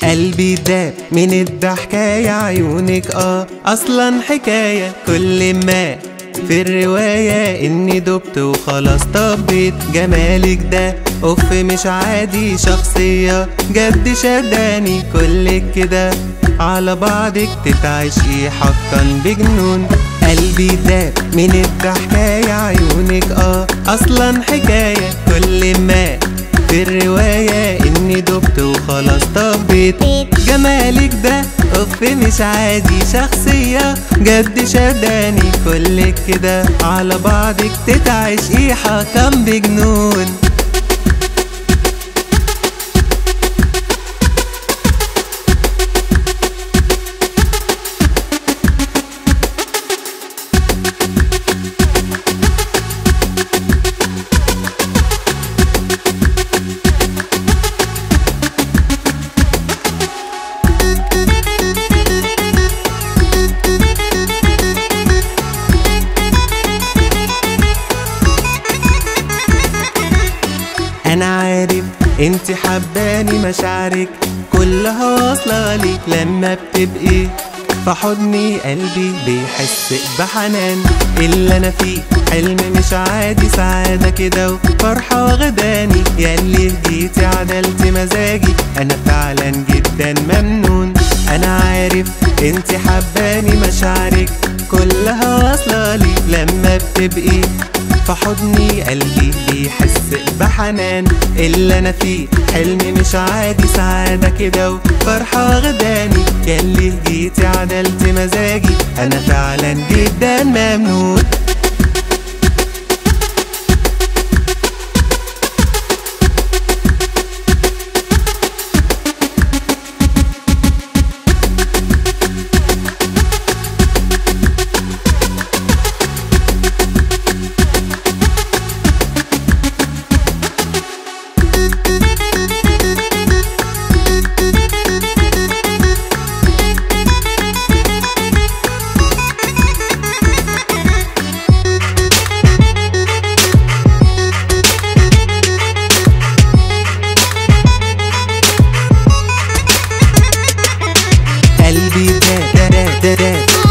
قلبي داب من الضحكة يا عيونك اه اصلا حكاية كل ما في الرواية اني دبت وخلاص طبيت جمالك ده اوف مش عادي شخصية جد شداني كلك كده على بعضك تتعشقي حقا بجنون قلبي داب من الضحكة يا عيونك اه اصلا حكاية كل ما في الرواية اني دبت وخلاص طبيت جمالك ده اوف مش عادي شخصية جد شداني كلك كده على بعضك تتعشقي حكم بجنون انا عارف انت حباني مشاعرك كلها واصلة لي لما بتبقي في حضني قلبي بيحس بحنان اللي انا فيه حلم مش عادي سعادة كده وفرحة واخداني ياللي جيتي عدلت مزاجي انا فعلا جدا ممنون انا عارف انت حباني مشاعرك كلها واصلة لي لما بتبقي في حضني قلبي بيحس بحنان اللي انا فيه حلم مش عادي سعادة كده وفرحة واخداني ياللي جيتي عدلت مزاجي انا فعلا جدا ممنون قلبي داب داب داب